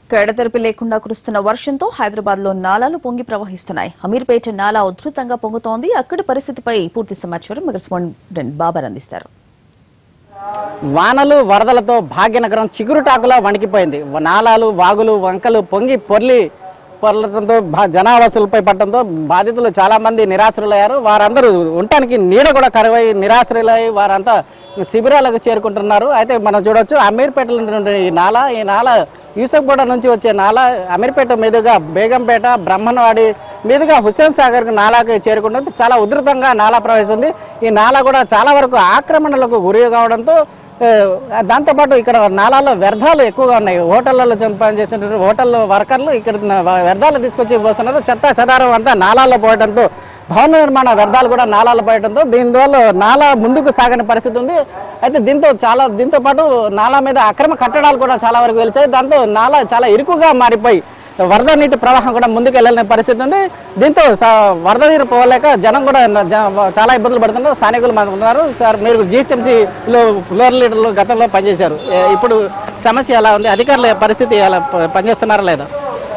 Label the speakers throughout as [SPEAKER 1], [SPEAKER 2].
[SPEAKER 1] కడతెరపి లేకుండా కురుస్తున్న వర్షంతో హైదరాబాద్ లో నాలాలు పొంగి ప్రవహిస్తున్నాయి అమీర్పేట నాలా ఉధృతంగా పొంగుతోంది అక్కడి పరిస్థితిపై పూర్తి సమాచారం మా కరెస్పాండెంట్ బాబర్ అందిస్తారు
[SPEAKER 2] వానలు వరదలతో భాగ్యనగరం చిగురుటాకులా వణికిపోయింది నాలాలు వాగులు వంకలు పొంగి పొర్లి పొరలటంతో భా- జనావాసులపై పడటంతో బాధితులు చాలా మంది నిరాశ్రులయ్యారు వారందరూ ఉండటానికి నీడ కూడా కరువై నిరాశ్రులై వారంతా శిబిరాలకు చేరుకుంటున్నారు అయితే మనం చూడొచ్చు అమీర్పేటలో నుండి ఈ నాల ఈ నాల యూసఫ్గూడ నుంచి వచ్చే నాల అమీర్పేట మీదుగా బేగంపేట బ్రహ్మణవాడి మీదుగా హుస్సేన్ సాగర్ నాలాకి చేరుకుంటుంది చాలా ఉధృతంగా నాలా ప్రవహిస్తుంది ఈ నాలా కూడా చాలా వరకు ఆక్రమణలకు గురి కావడంతో ఏ, దాంతోపాటు ఇక్కడ నాలాలో వ్యర్థాలు ఎక్కువగా ఉన్నాయి హోటళ్లలో పనిచేసినటువంటి హోటల్ వర్కర్లు ఇక్కడ వ్యర్థాలు తీసుకొచ్చి పోస్తున్నారు చెత్త చెదారం అంతా నాలాల్లో పోయడంతో భవన నిర్మాణ వ్యర్థాలు కూడా నాలాల్లో పోయడంతో దీనివల్ల నాలా ముందుకు సాగని పరిస్థితి ఉంది అయితే దీంతో చాలా దీంతో పాటు నాలా మీద అక్రమ కట్టడాలు కూడా చాలా వరకు వెలిచాయి దాంతో నాలా చాలా ఇరుకుగా మారిపోయి వరద నీటి ప్రవాహం కూడా ముందుకు వెళ్ళలేని పరిస్థితి ఉంది దీంతో స- వరద నీరు పోలేక జనం కూడా న- జ- చాలా ఇబ్బందులు పడుతున్నారు స్థానికులు మనకు ఉన్నారు సార్ మీరు జిహెచ్ఎంసీలో ఫ్లోర్ లీడర్లు గతంలో పనిచేశారు ఏ, ఇప్పుడు సమస్య ఎలా ఉంది అధికారుల పరిస్థితి ఎలా ప- పనిచేస్తున్నారా లేదా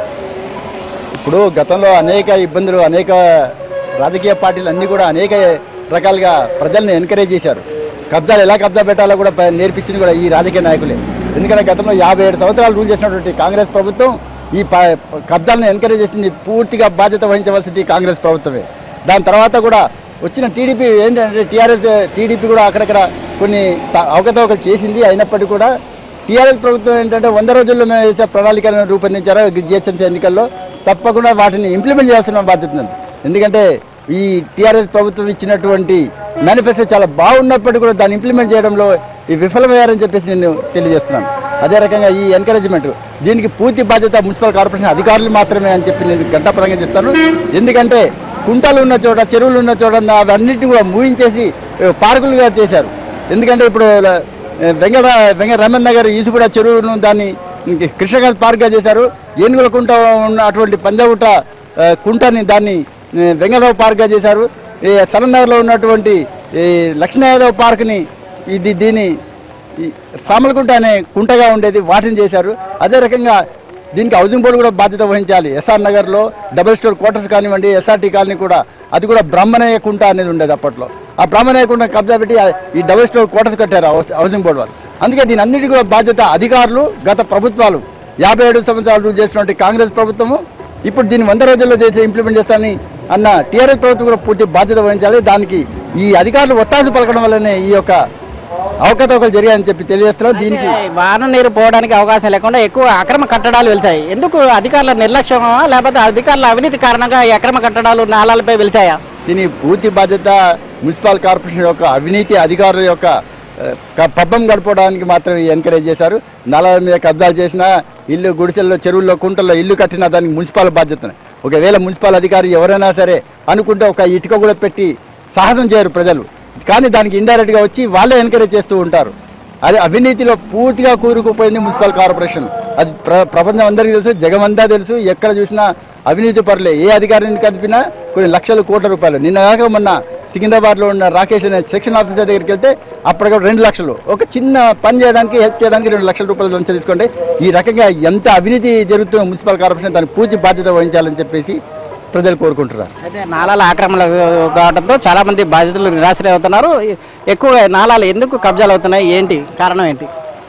[SPEAKER 3] ఇప్పుడు గతంలో అనేక ఇబ్బందులు అనేక రాజకీయ పార్టీలు అన్నీ కూడా అనేక రకాలుగా ప్రజల్ని ఎంకరేజ్ చేశారు కబ్జాలు ఎలా కబ్జా పెట్టాలో కూడా ప- నేర్పించింది కూడా ఈ రాజకీయ నాయకులే ఎందుకంటే గతంలో యాభై ఏడు సంవత్సరాలు రూల్ చేసినటువంటి కాంగ్రెస్ ప్రభుత్వం ఈ ప- కబ్జాలను ఎంకరేజ్ చేసింది పూర్తిగా బాధ్యత వహించవలసింది కాంగ్రెస్ ప్రభుత్వమే దాని తర్వాత కూడా వచ్చిన టీడీపీ ఏంటంటే టీఆర్ఎస్ టీడీపీ కూడా అక్కడక్కడ కొన్ని త- అవకతవకలు చేసింది అయినప్పటికీ కూడా టీఆర్ఎస్ ప్రభుత్వం ఏంటంటే వంద రోజుల్లో మేము వేసే ప్రణాళికలను రూపొందించారో జిహెచ్ఎంసీ ఎన్నికల్లో తప్పకుండా వాటిని ఇంప్లిమెంట్ చేస్తున్న బాధ్యత ఉంది ఎందుకంటే ఈ టీఆర్ఎస్ ప్రభుత్వం ఇచ్చినటువంటి మేనిఫెస్టో చాలా బాగున్నప్పటికీ కూడా దాన్ని ఇంప్లిమెంట్ చేయడంలో ఈ విఫలమయ్యారని చెప్పేసి నేను తెలియజేస్తున్నాను అదే రకంగా ఈ ఎంకరేజ్మెంట్ దీనికి పూర్తి బాధ్యత మున్సిపల్ కార్పొరేషన్ అధికారులు మాత్రమే అని చెప్పి నేను గంటపరంగా చేస్తాను ఎందుకంటే కుంటలు ఉన్న చోట చెరువులు ఉన్న చోట అవన్నిటిని కూడా మూయించేసి ఏ, పార్కులుగా చేశారు ఎందుకంటే ఇప్పుడు ల- వెంకట వెంకట రమణ్ నగర్ ఈసుగూడ చెరువును దాన్ని ఇంక కృష్ణకాంత్ పార్క్గా చేశారు ఏనుగుల కుంట ఉన్న అటువంటి పంజాగుట్ట ఆ, కుంటని దాన్ని ఆ, వెంకటరావు పార్క్గా చేశారు ఈ సరన్ నగర్లో ఉన్నటువంటి ఈ లక్ష్మీయాదవ్ పార్క్ని ఇది దీని ఈ సామలకుంట అనే కుంటగా ఉండేది వాటిని చేశారు అదే రకంగా దీనికి హౌసింగ్ బోర్డు కూడా బాధ్యత వహించాలి ఎస్ఆర్ నగర్లో డబుల్ స్టోర్ క్వార్టర్స్ కానివ్వండి ఎస్ఆర్టీ కాలనీ కూడా అది కూడా బ్రహ్మణయ్య కుంట అనేది ఉండేది అప్పట్లో ఆ బ్రహ్మణయ్య కుంట కబ్జా పెట్టి ఆ- ఈ డబుల్ స్టోర్ క్వార్టర్స్ కట్టారు హౌస్- హౌసింగ్ బోర్డు వాళ్ళు అందుకే దీని అన్నిటి కూడా బాధ్యత అధికారులు గత ప్రభుత్వాలు యాభై ఏడు సంవత్సరాలు రూల్ చేసినటువంటి కాంగ్రెస్ ప్రభుత్వము ఇప్పుడు దీన్ని వంద రోజుల్లో చేసి ఇంప్లిమెంట్ చేస్తానని అన్న టీఆర్ఎస్ ప్రభుత్వం కూడా పూర్తి బాధ్యత వహించాలి దానికి ఈ అధికారులు ఒత్తాసు పలకడం వల్లనే ఈ యొక్క అవకతవకలు జరిగాయని చెప్పి తెలియజేస్తున్నాం దీనికి
[SPEAKER 2] అయితే వాన నీరు పోవడానికి అవకాశం లేకుండా ఎక్కువ అక్రమ కట్టడాలు వెలిచాయి ఎందుకు అధికారుల నిర్లక్ష్యమా లేకపోతే అధికారుల అవినీతి కారణంగా ఈ అక్రమ కట్టడాలు నాలాలపై వెలిచాయా
[SPEAKER 3] దీని పూర్తి బాధ్యత మున్సిపల్ కార్పొరేషన్ యొక్క అవినీతి అధికారుల యొక్క ఆ, క- పబ్బం గడపడానికి మాత్రమే ఎంకరేజ్ చేశారు నలాల మీద కబ్జాలు చేసిన ఇల్లు గుడిసెల్లో చెరువుల్లో కుంటల్లో ఇల్లు కట్టిన దానికి మున్సిపల్ బాధ్యత ఒకవేళ మున్సిపల్ అధికారి ఎవరైనా సరే అనుకుంటే ఒక ఇటుక కూడా పెట్టి సాహసం చేయరు ప్రజలు కానీ దానికి ఇండైరెక్ట్ గా వచ్చి వాళ్ళే ఎంకరేజ్ చేస్తూ ఉంటారు అది అవినీతిలో పూర్తిగా కూరుకుపోయింది మున్సిపల్ కార్పొరేషన్ అది ప్ర ప్రపంచం అందరికీ తెలుసు జగమంతా తెలుసు ఎక్కడ చూసినా అవినీతి పరులే ఏ అధికారిని కదిపినా కొన్ని లక్షల కోట్ల రూపాయలు నిన్న కాక మొన్న సికింద్రాబాద్లో ఉన్న రాకేష్ అనే సెక్షన్ ఆఫీసర్ దగ్గరికి వెళ్తే అప్పటికి రెండు లక్షలు ఒక చిన్న పని చేయడానికి హెల్ప్ చేయడానికి రెండు లక్షల రూపాయలు లంచం తీసుకోండి ఈ రకంగా ఎంత అవినీతి జరుగుతున్న మున్సిపల్ కార్పొరేషన్ దానికి పూర్తి బాధ్యత వహించాలని చెప్పేసి ప్రజలు కోరుకుంటున్నారు
[SPEAKER 2] అయితే నాలాల ఆక్రమణ కావడంతో చాలా మంది బాధితులు నిరాశ్రయ అవుతున్నారు ఎక్కువగా నాలాలు ఎందుకు కబ్జాలు అవుతున్నాయి ఏంటి కారణం ఏంటి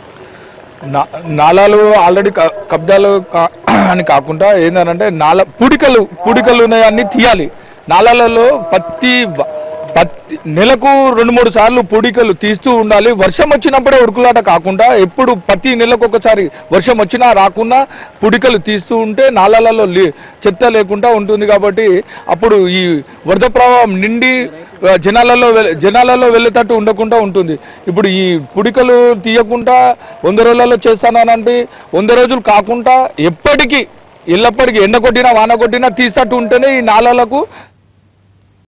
[SPEAKER 4] నా- నాలాలు ఆల్రెడీ క- కబ్జాలు కా- అని కాకుండా ఏంటంటే నాల పుడికలు పుడికలు ఉన్నాయన్నీ తీయాలి నాలాలలో పత్తి వ- పత్తి నెలకు రెండు మూడు సార్లు పుడికలు తీస్తూ ఉండాలి వర్షం వచ్చినప్పుడే ఉరుకులాట కాకుండా ఎప్పుడు ప్రతి నెలకు ఒకసారి వర్షం వచ్చినా రాకున్నా పుడికలు తీస్తూ ఉంటే నాలాలలో లే- చెత్త లేకుండా ఉంటుంది కాబట్టి అప్పుడు ఈ వరద ప్రవాహం నిండి ఆ, జనాలలో వెల్- జనాలలో వెళ్ళేటట్టు ఉండకుండా ఉంటుంది ఇప్పుడు ఈ పుడికలు తీయకుండా వంద రోజులలో చేస్తానంటే వంద రోజులు కాకుండా ఎప్పటికీ ఎల్లప్పటికీ ఎండ కొట్టినా వాన కొట్టినా తీస్తట్టు ఉంటేనే ఈ నాళాలకు